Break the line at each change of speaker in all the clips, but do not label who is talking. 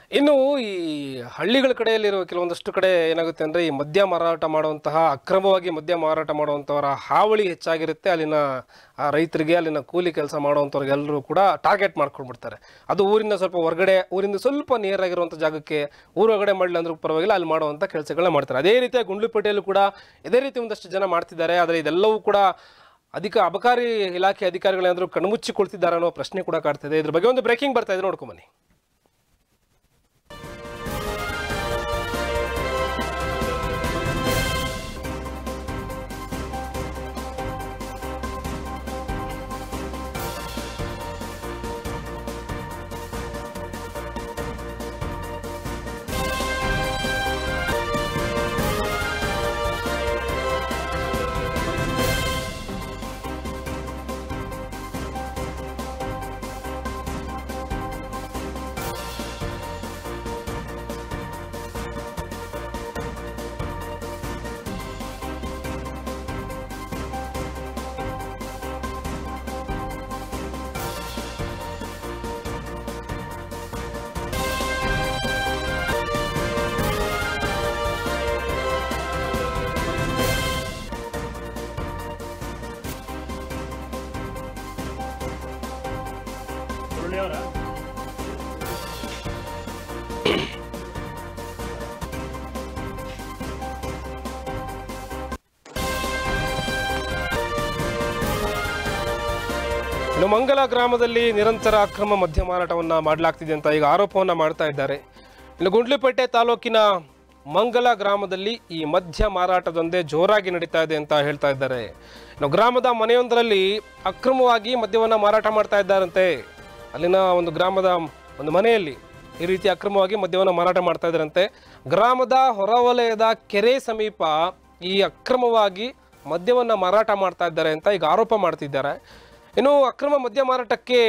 ಇನ್ನು ಈ ಹಳ್ಳಿಗಳ ಕಡೆಯಲ್ಲಿರುವ ಕೆಲವೊಂದಷ್ಟು ಕಡೆ ಏನಾಗುತ್ತೆ ಅಂದರೆ ಈ ಮದ್ಯ ಮಾರಾಟ ಮಾಡುವಂತಹ ಅಕ್ರಮವಾಗಿ ಮದ್ಯ ಮಾರಾಟ ಮಾಡುವಂಥವರ ಹಾವಳಿ ಹೆಚ್ಚಾಗಿರುತ್ತೆ ಅಲ್ಲಿನ ಆ ರೈತರಿಗೆ ಅಲ್ಲಿನ ಕೂಲಿ ಕೆಲಸ ಮಾಡುವಂಥವ್ರಿಗೆ ಎಲ್ಲರೂ ಕೂಡ ಟಾರ್ಗೆಟ್ ಮಾಡ್ಕೊಂಡ್ಬಿಡ್ತಾರೆ ಅದು ಊರಿನ ಸ್ವಲ್ಪ ಹೊರಗಡೆ ಊರಿಂದ ಸ್ವಲ್ಪ ನಿಯರ್ ಆಗಿರುವಂಥ ಜಾಗಕ್ಕೆ ಊರ ಹೊರಗಡೆ ಮಾಡಲಿ ಅಂದ್ರೂ ಪರವಾಗಿಲ್ಲ ಅಲ್ಲಿ ಮಾಡುವಂಥ ಕೆಲಸಗಳನ್ನ ಮಾಡ್ತಾರೆ ಅದೇ ರೀತಿಯಾಗಿ ಗುಂಡ್ಲುಪೇಟೆಯಲ್ಲೂ ಕೂಡ ಇದೇ ರೀತಿ ಒಂದಷ್ಟು ಜನ ಮಾಡ್ತಿದ್ದಾರೆ ಆದರೆ ಇದೆಲ್ಲವೂ ಕೂಡ ಅಧಿಕ ಅಬಕಾರಿ ಇಲಾಖೆ ಅಧಿಕಾರಿಗಳೇನಾದರೂ ಕಣ್ಮುಚ್ಚಿಕೊಳ್ತಿದ್ದಾರೆ ಅನ್ನೋ ಪ್ರಶ್ನೆ ಕೂಡ ಕಾಡ್ತಿದೆ ಇದ್ರ ಬಗ್ಗೆ ಒಂದು ಬ್ರೇಕಿಂಗ್ ಬರ್ತಾ ಇದೆ ನೋಡ್ಕೊಂಬನ್ನಿ ಇನ್ನು ಮಂಗಲ ಗ್ರಾಮದಲ್ಲಿ ನಿರಂತರ ಅಕ್ರಮ ಮದ್ಯ ಮಾರಾಟವನ್ನ ಮಾಡಲಾಗ್ತಿದೆ ಅಂತ ಈಗ ಆರೋಪವನ್ನ ಮಾಡ್ತಾ ಇದ್ದಾರೆ ಇನ್ನು ಗುಂಡ್ಲುಪೇಟೆ ತಾಲೂಕಿನ ಮಂಗಲ ಗ್ರಾಮದಲ್ಲಿ ಈ ಮದ್ಯ ಮಾರಾಟದೊಂದೇ ಜೋರಾಗಿ ನಡೀತಾ ಇದೆ ಅಂತ ಹೇಳ್ತಾ ಇದ್ದಾರೆ ಇನ್ನು ಗ್ರಾಮದ ಮನೆಯೊಂದರಲ್ಲಿ ಅಕ್ರಮವಾಗಿ ಮದ್ಯವನ್ನ ಮಾರಾಟ ಮಾಡ್ತಾ ಇದ್ದಾರಂತೆ ಅಲ್ಲಿನ ಒಂದು ಗ್ರಾಮದ ಒಂದು ಮನೆಯಲ್ಲಿ ಈ ರೀತಿ ಅಕ್ರಮವಾಗಿ ಮದ್ಯವನ್ನು ಮಾರಾಟ ಮಾಡ್ತಾ ಇದ್ದಾರಂತೆ ಗ್ರಾಮದ ಹೊರವಲಯದ ಕೆರೆ ಸಮೀಪ ಈ ಅಕ್ರಮವಾಗಿ ಮದ್ಯವನ್ನು ಮಾರಾಟ ಮಾಡ್ತಾ ಇದ್ದಾರೆ ಅಂತ ಈಗ ಆರೋಪ ಮಾಡ್ತಿದ್ದಾರೆ ಇನ್ನು ಅಕ್ರಮ ಮದ್ಯ ಮಾರಾಟಕ್ಕೆ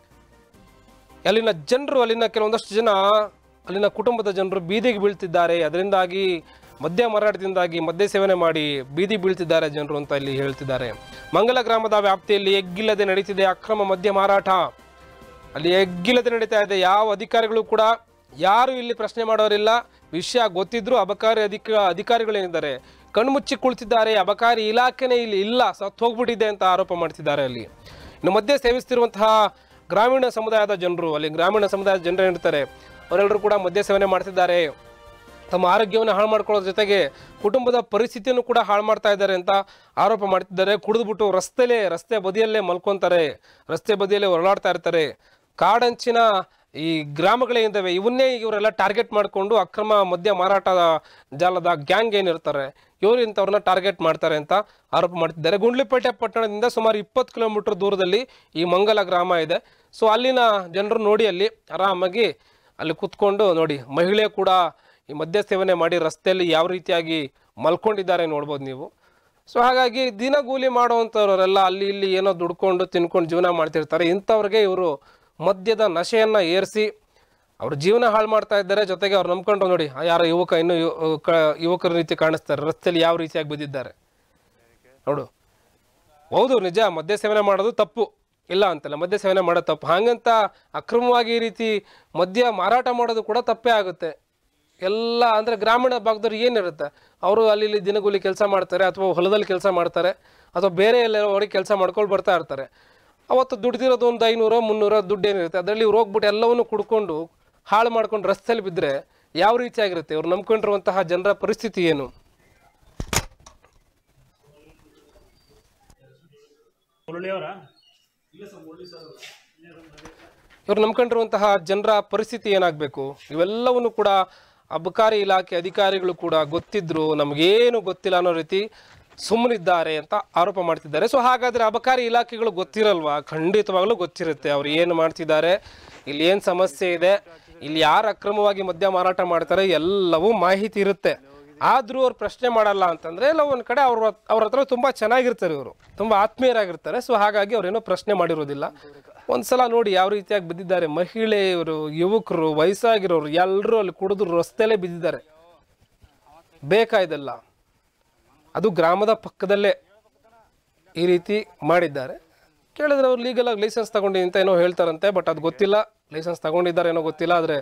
ಅಲ್ಲಿನ ಜನರು ಅಲ್ಲಿನ ಕೆಲವೊಂದಷ್ಟು ಜನ ಅಲ್ಲಿನ ಕುಟುಂಬದ ಜನರು ಬೀದಿಗೆ ಬೀಳ್ತಿದ್ದಾರೆ ಅದರಿಂದಾಗಿ ಮದ್ಯ ಮಾರಾಟದಿಂದಾಗಿ ಮದ್ಯ ಸೇವನೆ ಮಾಡಿ ಬೀದಿ ಬೀಳ್ತಿದ್ದಾರೆ ಜನರು ಅಂತ ಇಲ್ಲಿ ಹೇಳ್ತಿದ್ದಾರೆ ಮಂಗಲ ಗ್ರಾಮದ ವ್ಯಾಪ್ತಿಯಲ್ಲಿ ಎಗ್ಗಿಲ್ಲದೆ ನಡೀತಿದೆ ಅಕ್ರಮ ಮದ್ಯ ಮಾರಾಟ ಅಲ್ಲಿ ಎಗ್ಗಿಲ್ಲದೆ ನಡೀತಾ ಇದೆ ಯಾವ ಅಧಿಕಾರಿಗಳು ಕೂಡ ಯಾರು ಇಲ್ಲಿ ಪ್ರಶ್ನೆ ಮಾಡೋರಿಲ್ಲ ವಿಷಯ ಗೊತ್ತಿದ್ರು ಅಬಕಾರಿ ಅಧಿಕ ಅಧಿಕಾರಿಗಳೇನಿದ್ದಾರೆ ಕಣ್ಮುಚ್ಚಿ ಕುಳಿತಿದ್ದಾರೆ ಅಬಕಾರಿ ಇಲಾಖೆನೇ ಇಲ್ಲಿ ಇಲ್ಲ ಸತ್ತು ಹೋಗ್ಬಿಟ್ಟಿದೆ ಅಂತ ಆರೋಪ ಮಾಡ್ತಿದ್ದಾರೆ ಅಲ್ಲಿ ಇನ್ನು ಮಧ್ಯೆ ಸೇವಿಸ್ತಿರುವಂತಹ ಗ್ರಾಮೀಣ ಸಮುದಾಯದ ಜನರು ಅಲ್ಲಿ ಗ್ರಾಮೀಣ ಸಮುದಾಯದ ಜನರು ಏನಿರ್ತಾರೆ ಅವರೆಲ್ಲರೂ ಕೂಡ ಮದ್ಯ ಸೇವನೆ ಮಾಡ್ತಿದ್ದಾರೆ ತಮ್ಮ ಆರೋಗ್ಯವನ್ನು ಹಾಳು ಮಾಡ್ಕೊಳ್ಳೋದ್ರ ಜೊತೆಗೆ ಕುಟುಂಬದ ಪರಿಸ್ಥಿತಿಯನ್ನು ಕೂಡ ಹಾಳು ಮಾಡ್ತಾ ಇದ್ದಾರೆ ಅಂತ ಆರೋಪ ಮಾಡ್ತಿದ್ದಾರೆ ಕುಡಿದ್ಬಿಟ್ಟು ರಸ್ತೆಲೇ ರಸ್ತೆ ಬದಿಯಲ್ಲೇ ಮಲ್ಕೊಂತಾರೆ ರಸ್ತೆ ಬದಿಯಲ್ಲೇ ಹೊರಳಾಡ್ತಾ ಇರ್ತಾರೆ ಕಾಡಂಚಿನ ಈ ಗ್ರಾಮಗಳೇನಿದ್ದಾವೆ ಇವನ್ನೇ ಇವರೆಲ್ಲ ಟಾರ್ಗೆಟ್ ಮಾಡಿಕೊಂಡು ಅಕ್ರಮ ಮದ್ಯ ಮಾರಾಟದ ಜಾಲದ ಗ್ಯಾಂಗ್ ಏನಿರ್ತಾರೆ ಇವರು ಇಂಥವ್ರನ್ನ ಟಾರ್ಗೆಟ್ ಮಾಡ್ತಾರೆ ಅಂತ ಆರೋಪ ಮಾಡ್ತಿದ್ದಾರೆ ಗುಂಡ್ಲುಪೇಟೆ ಪಟ್ಟಣದಿಂದ ಸುಮಾರು ಇಪ್ಪತ್ತು ಕಿಲೋಮೀಟರ್ ದೂರದಲ್ಲಿ ಈ ಮಂಗಲ ಗ್ರಾಮ ಇದೆ ಸೊ ಅಲ್ಲಿನ ಜನರು ನೋಡಿ ಅಲ್ಲಿ ಆರಾಮಾಗಿ ಅಲ್ಲಿ ಕುತ್ಕೊಂಡು ನೋಡಿ ಮಹಿಳೆ ಕೂಡ ಈ ಮದ್ಯ ಸೇವನೆ ಮಾಡಿ ರಸ್ತೆಯಲ್ಲಿ ಯಾವ ರೀತಿಯಾಗಿ ಮಲ್ಕೊಂಡಿದ್ದಾರೆ ನೋಡ್ಬೋದು ನೀವು ಸೊ ಹಾಗಾಗಿ ದಿನಗೂಲಿ ಮಾಡುವಂಥವ್ರೆಲ್ಲ ಅಲ್ಲಿ ಇಲ್ಲಿ ಏನೋ ದುಡ್ಕೊಂಡು ತಿನ್ಕೊಂಡು ಜೀವನ ಮಾಡ್ತಿರ್ತಾರೆ ಇಂಥವ್ರಿಗೆ ಇವರು ಮದ್ಯದ ನಶೆಯನ್ನು ಏರಿಸಿ ಅವ್ರ ಜೀವನ ಹಾಳು ಮಾಡ್ತಾ ಇದ್ದಾರೆ ಜೊತೆಗೆ ಅವ್ರು ನಂಬ್ಕೊಂಡು ನೋಡಿ ಆ ಯಾರೋ ಯುವಕ ಇನ್ನೂ ಯು- ಕ- ಯುವಕರ ರೀತಿ ಕಾಣಿಸ್ತಾರೆ ರಸ್ತೆಯಲ್ಲಿ ಯಾವ ರೀತಿಯಾಗಿ ಬಿದ್ದಿದ್ದಾರೆ ನೋಡು ಹೌದು ನಿಜ ಮದ್ಯ ಸೇವನೆ ಮಾಡೋದು ತಪ್ಪು ಇಲ್ಲ ಅಂತಲ್ಲ ಮದ್ಯ ಸೇವನೆ ಮಾಡೋದು ತಪ್ಪು ಹಾಗಂತ ಅಕ್ರಮವಾಗಿ ಈ ರೀತಿ ಮದ್ಯ ಮಾರಾಟ ಮಾಡೋದು ಕೂಡ ತಪ್ಪೇ ಆಗುತ್ತೆ ಎಲ್ಲ ಅಂದರೆ ಗ್ರಾಮೀಣ ಭಾಗದವ್ರು ಏನಿರುತ್ತೆ ಅವರು ಅಲ್ಲಿ ಇಲ್ಲಿ ದಿನಗೂಲಿ ಕೆಲಸ ಮಾಡ್ತಾರೆ ಅಥವಾ ಹೊಲದಲ್ಲಿ ಕೆಲಸ ಮಾಡ್ತಾರೆ ಅಥವಾ ಬೇರೆ ಎಲ್ಲಾರೋ ಹೊರಗೆ ಕೆಲಸ ಮಾಡ್ಕೊಂಡು ಬರ್ತಾ ಇರ್ತಾರೆ ಅವತ್ತು ದುಡ್ದಿರೋದು ಒಂದು ಐನೂರೋ ಮುನ್ನೂರೋ ದುಡ್ಡು ಏನಿರುತ್ತೆ ಅದರಲ್ಲಿ ಇವ್ರು ಹೋಗ್ಬಿಟ್ಟು ಎಲ್ಲವನ್ನೂ ಕುಡ್ಕೊಂಡು ಹಾಳು ಮಾಡ್ಕೊಂಡು ರಸ್ತೆಯಲ್ಲಿ ಬಿದ್ದರೆ ಯಾವ ರೀತಿಯಾಗಿರುತ್ತೆ ಇವ್ರು ನಂಬ್ಕೊಂಡಿರುವಂತಹ ಜನರ ಪರಿಸ್ಥಿತಿ ಏನು ಇವ್ರು ನಂಬ್ಕೊಂಡಿರುವಂತಹ ಜನರ ಪರಿಸ್ಥಿತಿ ಏನಾಗಬೇಕು ಇವೆಲ್ಲವನ್ನು ಕೂಡ ಅಬಕಾರಿ ಇಲಾಖೆ ಅಧಿಕಾರಿಗಳು ಕೂಡ ಗೊತ್ತಿದ್ರು ನಮಗೇನು ಗೊತ್ತಿಲ್ಲ ಅನ್ನೋ ರೀತಿ ಸುಮ್ಮನಿದ್ದಾರೆ ಅಂತ ಆರೋಪ ಮಾಡ್ತಿದ್ದಾರೆ ಸೊ ಹಾಗಾದ್ರೆ ಅಬಕಾರಿ ಇಲಾಖೆಗಳು ಗೊತ್ತಿರಲ್ವಾ ಖಂಡಿತವಾಗ್ಲೂ ಗೊತ್ತಿರುತ್ತೆ ಅವ್ರು ಏನು ಮಾಡ್ತಿದ್ದಾರೆ ಇಲ್ಲಿ ಏನು ಸಮಸ್ಯೆ ಇದೆ ಇಲ್ಲಿ ಯಾರು ಅಕ್ರಮವಾಗಿ ಮದ್ಯ ಮಾರಾಟ ಮಾಡ್ತಾರೆ ಎಲ್ಲವೂ ಮಾಹಿತಿ ಇರುತ್ತೆ ಆದ್ರೂ ಅವ್ರು ಪ್ರಶ್ನೆ ಮಾಡಲ್ಲ ಅಂತಂದ್ರೆ ಎಲ್ಲ ಒಂದ್ ಕಡೆ ಅವ್ರ ಅವ್ರ ಹತ್ರ ತುಂಬಾ ಚೆನ್ನಾಗಿರ್ತಾರೆ ಇವರು ತುಂಬಾ ಆತ್ಮೀಯರಾಗಿರ್ತಾರೆ ಸೊ ಹಾಗಾಗಿ ಅವ್ರೇನೋ ಪ್ರಶ್ನೆ ಮಾಡಿರೋದಿಲ್ಲ ಒಂದ್ಸಲ ನೋಡಿ ಯಾವ ರೀತಿಯಾಗಿ ಬಿದ್ದಿದ್ದಾರೆ ಮಹಿಳೆಯರು ಯುವಕರು ವಯಸ್ಸಾಗಿರೋರು ಎಲ್ಲರೂ ಅಲ್ಲಿ ಕುಡಿದು ರಸ್ತೆಲೇ ಬಿದ್ದಿದ್ದಾರೆ ಬೇಕಾ ಇದೆಲ್ಲ ಅದು ಗ್ರಾಮದ ಪಕ್ಕದಲ್ಲೇ ಈ ರೀತಿ ಮಾಡಿದ್ದಾರೆ ಕೇಳಿದ್ರೆ ಅವ್ರು ಲೀಗಲ್ ಆಗಿ ಲೈಸೆನ್ಸ್ ತಗೊಂಡಿ ಅಂತ ಏನೋ ಹೇಳ್ತಾರಂತೆ ಬಟ್ ಅದು ಗೊತ್ತಿಲ್ಲ ಲೈಸೆನ್ಸ್ ತಗೊಂಡಿದ್ದಾರೆ ಏನೋ ಗೊತ್ತಿಲ್ಲ ಆದರೆ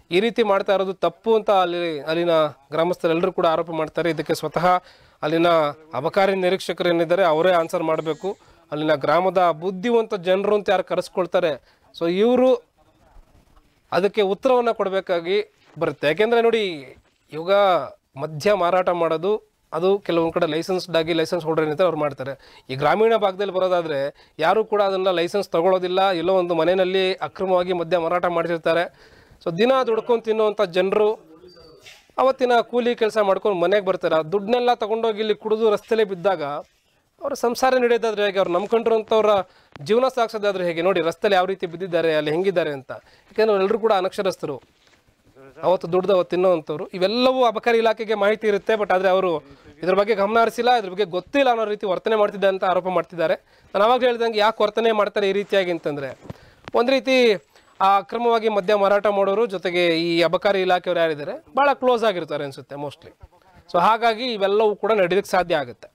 ಈ ರೀತಿ ಮಾಡ್ತಾ ಇರೋದು ತಪ್ಪು ಅಂತ ಅಲ್ಲಿ ಅಲ್ಲಿನ ಗ್ರಾಮಸ್ಥರೆಲ್ಲರೂ ಕೂಡ ಆರೋಪ ಮಾಡ್ತಾರೆ ಇದಕ್ಕೆ ಸ್ವತಃ ಅಲ್ಲಿನ ಅಬಕಾರಿ ನಿರೀಕ್ಷಕರು ಏನಿದ್ದಾರೆ ಅವರೇ ಆನ್ಸರ್ ಮಾಡಬೇಕು ಅಲ್ಲಿನ ಗ್ರಾಮದ ಬುದ್ಧಿವಂತ ಜನರು ಅಂತ ಯಾರು ಕರೆಸ್ಕೊಳ್ತಾರೆ ಸೊ ಇವರು ಅದಕ್ಕೆ ಉತ್ತರವನ್ನು ಕೊಡಬೇಕಾಗಿ ಬರುತ್ತೆ ಯಾಕೆಂದರೆ ನೋಡಿ ಇವಾಗ ಮದ್ಯ ಮಾರಾಟ ಮಾಡೋದು ಅದು ಕೆಲವೊಂದು ಕಡೆ ಲೈಸೆನ್ಸ್ಡ್ ಆಗಿ ಲೈಸೆನ್ಸ್ ಹೋಲ್ಡರ್ ಏನಿರ್ತಾರೆ ಅವ್ರು ಮಾಡ್ತಾರೆ ಈ ಗ್ರಾಮೀಣ ಭಾಗದಲ್ಲಿ ಬರೋದಾದರೆ ಯಾರೂ ಕೂಡ ಅದನ್ನು ಲೈಸೆನ್ಸ್ ತಗೊಳ್ಳೋದಿಲ್ಲ ಎಲ್ಲೋ ಒಂದು ಮನೆಯಲ್ಲಿ ಅಕ್ರಮವಾಗಿ ಮದ್ಯ ಮಾರಾಟ ಮಾಡ್ತಿರ್ತಾರೆ ಸೊ ದಿನ ದುಡ್ಕೊಂಡು ತಿನ್ನುವಂಥ ಜನರು ಅವತ್ತಿನ ಕೂಲಿ ಕೆಲಸ ಮಾಡ್ಕೊಂಡು ಮನೆಗೆ ಬರ್ತಾರೆ ಆ ದುಡ್ಡನ್ನೆಲ್ಲ ತಗೊಂಡೋಗಿ ಇಲ್ಲಿ ಕುಡಿದು ರಸ್ತೆಲೇ ಬಿದ್ದಾಗ ಅವ್ರ ಸಂಸಾರ ನಡೆಯೋದಾದ್ರೆ ಹೇಗೆ ಅವ್ರು ನಂಬ್ಕೊಂಡಿರೋಂಥವ್ರ ಜೀವನ ಸಾಗಿಸೋದಾದ್ರೆ ಹೇಗೆ ನೋಡಿ ರಸ್ತೆಲಿ ಯಾವ ರೀತಿ ಬಿದ್ದಿದ್ದಾರೆ ಅಲ್ಲಿ ಹೆಂಗಿದ್ದಾರೆ ಅಂತ ಯಾಕೆಂದ್ರೆ ಅವರೆಲ್ಲರೂ ಕೂಡ ಅನಕ್ಷರಸ್ಥರು ಅವತ್ತು ದುಡ್ದು ಅವತ್ತು ತಿನ್ನೋವಂಥವ್ರು ಇವೆಲ್ಲವೂ ಅಬಕಾರಿ ಇಲಾಖೆಗೆ ಮಾಹಿತಿ ಇರುತ್ತೆ ಬಟ್ ಆದರೆ ಅವರು ಇದ್ರ ಬಗ್ಗೆ ಗಮನ ಹರಿಸಿಲ್ಲ ಇದ್ರ ಬಗ್ಗೆ ಗೊತ್ತಿಲ್ಲ ಅನ್ನೋ ರೀತಿ ವರ್ತನೆ ಮಾಡ್ತಿದ್ದೆ ಅಂತ ಆರೋಪ ಮಾಡ್ತಿದ್ದಾರೆ ನಾನು ಅವಾಗ ಹೇಳ್ದಂಗೆ ಯಾಕೆ ವರ್ತನೆ ಮಾಡ್ತಾರೆ ಈ ರೀತಿಯಾಗಿ ಅಂತಂದರೆ ಒಂದು ರೀತಿ ಆ ಅಕ್ರಮವಾಗಿ ಮದ್ಯ ಮಾರಾಟ ಮಾಡೋರು ಜೊತೆಗೆ ಈ ಅಬಕಾರಿ ಇಲಾಖೆಯವರು ಯಾರಿದ್ದಾರೆ ಭಾಳ ಕ್ಲೋಸ್ ಆಗಿರ್ತಾರೆ ಅನಿಸುತ್ತೆ ಮೋಸ್ಟ್ಲಿ ಸೊ ಹಾಗಾಗಿ ಇವೆಲ್ಲವೂ ಕೂಡ ನಡೆಯೋಕ್ಕೆ ಸಾಧ್ಯ ಆಗುತ್ತೆ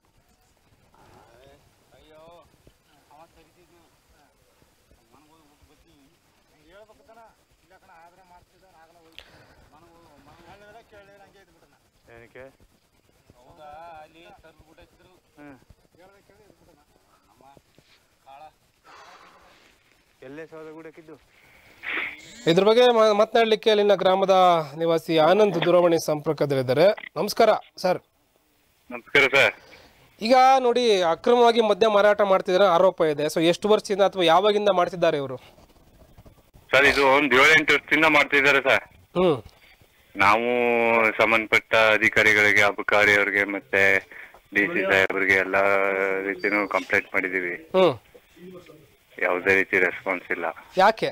ಏನಕ್ಕೆ ಹ್ಮ್. ಎಲ್ಲೇ ಸೌದೆ ಗುಡಕ್ಕಿದ್ದು
ಇದ್ರ ಬಗ್ಗೆ ಮ- ಮಾತನಾಡ್ಲಿಕ್ಕೆ ಅಲ್ಲಿನ ಗ್ರಾಮದ ನಿವಾಸಿ ಆನಂದ್ ದೂರವಾಣಿ ಸಂಪರ್ಕದಲ್ಲಿದ್ದಾರೆ ನಮಸ್ಕಾರ ಸರ್
ನಮಸ್ಕಾರ ಸರ್
ಈಗ ನೋಡಿ ಅಕ್ರಮವಾಗಿ ಮದ್ಯ ಮಾರಾಟ ಮಾಡ್ತಿದ್ರೆ ಆರೋಪ ಇದೆ ಸೊ ಎಷ್ಟು ವರ್ಷದಿಂದ ಅಥವಾ ಯಾವಾಗಿಂದ ಮಾಡ್ತಿದ್ದಾರೆ ಇವರು
ಸರ್ ಇದು ಒಂದ್ ಏಳೆಂಟು ವರ್ಷದಿಂದ ಮಾಡ್ತಿದ್ದಾರೆ ಸರ್
ಹ್ಮ್
ನಾವು ಸಂಬಂಧಪಟ್ಟ ಅಧಿಕಾರಿಗಳಿಗೆ ಅಬಕಾರಿ ಅವ್ರಿಗೆ ಮತ್ತೆ ಡಿ ಸಿ ಸಾಹೇಬ್ರಿಗೆ ಎಲ್ಲ ರೀತಿನೂ ಕಂಪ್ಲೇಂಟ್ ಮಾಡಿದೀವಿ
ಹ್ಮ್
ಯಾವುದೇ ರೀತಿ ರೆಸ್ಪಾನ್ಸ್ ಇಲ್ಲ
ಯಾಕೆ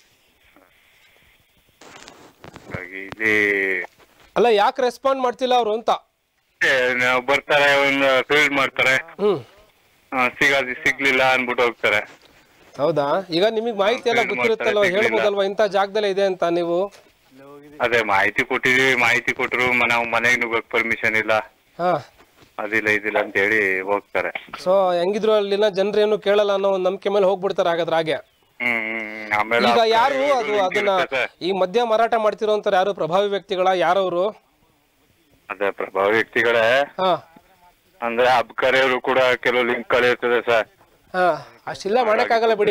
ಹಾಗಾಗಿ ಇಲ್ಲಿ
ಅಲ್ಲ ಯಾಕೆ ರೆಸ್ಪಾಂಡ್ ಮಾಡ್ತಿಲ್ಲ ಅವರು ಅಂತ
ಏ, ನಾವ್ ಬರ್ತಾರೆ ಒಂದು ಫೀಲ್ಡ್ ಮಾಡ್ತಾರೆ
ಹ್ಮ್
ಆ, ಸಿಗಾದಿ ಸಿಗ್ಲಿಲ್ಲ ಅನ್ಬಿಟ್ಟು ಹೋಗ್ತಾರೆ
ಹೌದಾ ಈಗ ನಿಮಗೆ ಮಾಹಿತಿ ಎಲ್ಲ ಗೊತ್ತಿರುತ್ತಲ್ವ ಹೇಳ್ಬೋದಲ್ವಾ ಇಂಥ ಜಾಗದಲ್ಲೇ ಇದೆ ಅಂತ ನೀವು
ಅದೇ ಮಾಹಿತಿ ಕೊಟ್ಟಿದೀವಿ ಮಾಹಿತಿ ಕೊಟ್ರು ನಾವು ಮನೆಗೆ ನುಗ್ಗಕ್ ಪರ್ಮಿಷನ್ ಇಲ್ಲ
ಹಾ
ಅದಿಲ್ಲ ಇದಿಲ್ಲ ಅಂತ ಹೇಳಿ ಹೋಗ್ತಾರೆ
ಸೊ ಹೆಂಗಿದ್ರು ಅಲ್ಲಿನ ಜನರು ಏನು ಕೇಳಲ್ಲ ಅನ್ನೋ ಒಂದು ನಂಬಿಕೆ ಮೇಲೆ ಹೋಗ್ಬಿಡ್ತಾರೆ ಹಾಗಾದ್ರೆ ಹಾಗೆ
ಹ್ಮ್ ಹ್ಮ್. ಆಮೇಲೆ
ಈಗ
ಆ
ಯಾರು
ಇವ್ರು
ಅದು
link
ಅದನ್ನ
ಇರುತ್ತೆ ಸರ್.
ಈ ಮದ್ಯ ಮಾರಾಟ ಮಾಡ್ತಿರೋಂಥವ್ರು ಯಾರು ಪ್ರಭಾವಿ ವ್ಯಕ್ತಿಗಳ ಯಾರವರು
ಅದೇ ಪ್ರಭಾವ ವ್ಯಕ್ತಿಗಳೇ
ಹಾ
ಅಂದ್ರೆ ಅಬ್ಕಾರಿಯವರು ಕೂಡ ಕೆಲವು ಲಿಂಕ್ ಇರ್ತದೆ ಸರ್
ಹಾ ಅಷ್ಟಿಲ್ಲ ಮಾಡಕ್ಕಾಗಲ್ಲ ಬಿಡಿ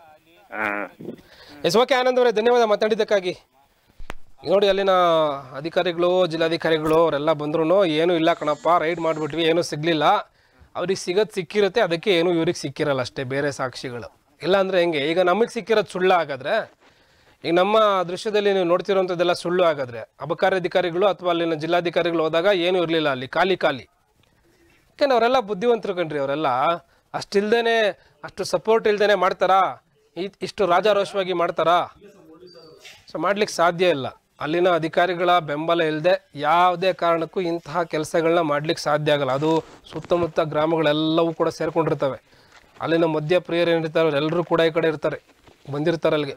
ಎಸ್ ಓಕೆ ಆನಂದ್ ಅವರೇ ಧನ್ಯವಾದ ಮಾತಾಡಿದ್ದಕ್ಕಾಗಿ ಈಗ ನೋಡಿ ಅಲ್ಲಿನ ಅಧಿಕಾರಿಗಳು ಜಿಲ್ಲಾಧಿಕಾರಿಗಳು ಅವರೆಲ್ಲ ಬಂದ್ರು ಏನು ಇಲ್ಲ ಕಣಪ್ಪ ರೈಡ್ ಮಾಡಿಬಿಟ್ವಿ ಏನೂ ಸಿಗ್ಲಿಲ್ಲ ಅವ್ರಿಗೆ ಸಿಗೋದು ಸಿಕ್ಕಿರುತ್ತೆ ಅದಕ್ಕೆ ಏನು ಇವ್ರಿಗೆ ಸಿಕ್ಕಿರಲ್ಲ ಅಷ್ಟೇ ಬೇರೆ ಸಾಕ್ಷಿಗಳು ಇಲ್ಲ ಅಂದ್ರೆ ಹೆಂಗೆ ಈಗ ನಮಗೆ ಸಿಕ್ಕಿರೋದು ಸುಳ್ಳು ಹಾಗಾದ್ರೆ ಈಗ ನಮ್ಮ ದೃಶ್ಯದಲ್ಲಿ ನೀವು ನೋಡ್ತಿರೋಂಥದ್ದೆಲ್ಲ ಸುಳ್ಳು ಹಾಗಾದ್ರೆ ಅಬಕಾರಿ ಅಧಿಕಾರಿಗಳು ಅಥವಾ ಅಲ್ಲಿನ ಜಿಲ್ಲಾಧಿಕಾರಿಗಳು ಹೋದಾಗ ಏನೂ ಇರಲಿಲ್ಲ ಅಲ್ಲಿ ಖಾಲಿ ಖಾಲಿ ಯಾಕೆಂದ್ರೆ ಅವರೆಲ್ಲ ಬುದ್ಧಿವಂತರು ಕಣ್ರಿ ಅವರೆಲ್ಲ ಅಷ್ಟಿಲ್ದೇನೆ ಅಷ್ಟು ಸಪೋರ್ಟ್ ಇಲ್ದೇನೆ ಮಾಡ್ತಾರಾ ಈ- ಇಷ್ಟು ರಾಜಾರೋಷವಾಗಿ ಮಾಡ್ತಾರಾ ಸೊ ಮಾಡ್ಲಿಕ್ಕೆ ಸಾಧ್ಯ ಇಲ್ಲ ಅಲ್ಲಿನ ಅಧಿಕಾರಿಗಳ ಬೆಂಬಲ ಇಲ್ಲದೆ ಯಾವುದೇ ಕಾರಣಕ್ಕೂ ಇಂತಹ ಕೆಲಸಗಳನ್ನ ಮಾಡ್ಲಿಕ್ಕೆ ಸಾಧ್ಯ ಆಗಲ್ಲ ಅದು ಸುತ್ತಮುತ್ತ ಗ್ರಾಮಗಳೆಲ್ಲವೂ ಕೂಡ ಸೇರ್ಕೊಂಡಿರ್ತವೆ ಅಲ್ಲಿನ ಮದ್ಯ ಪ್ರಿಯರು ಏನಿರ್ತಾರೆ ಎಲ್ಲರೂ ಕೂಡ ಈ ಕಡೆ ಇರ್ತಾರೆ ಬಂದಿರ್ತಾರೆ ಅಲ್ಲಿಗೆ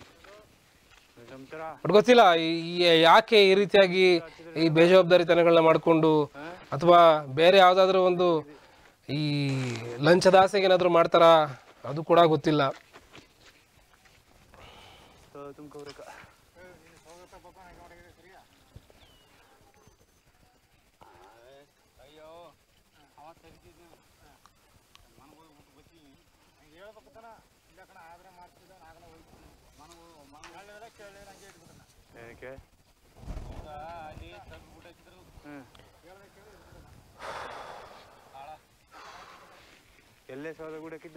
ಬಟ್ ಗೊತ್ತಿಲ್ಲ ಈ- ಈ ಯಾಕೆ ಈ ರೀತಿಯಾಗಿ ಈ ಬೇಜವಾಬ್ದಾರಿತನಗಳನ್ನ ಮಾಡಿಕೊಂಡು ಅಥವಾ ಬೇರೆ ಯಾವುದಾದ್ರೂ ಒಂದು ಈ ಲಂಚದಾಸೆಗೆ ಏನಾದರೂ ಮಾಡ್ತಾರಾ ಅದು ಕೂಡ ಗೊತ್ತಿಲ್ಲ
ಏನಕ್ಕೆ ಹ್ಮ್. ಎಲ್ಲೇ ಸೌದೆ ಗುಡಕ್ಕಿದ್ದು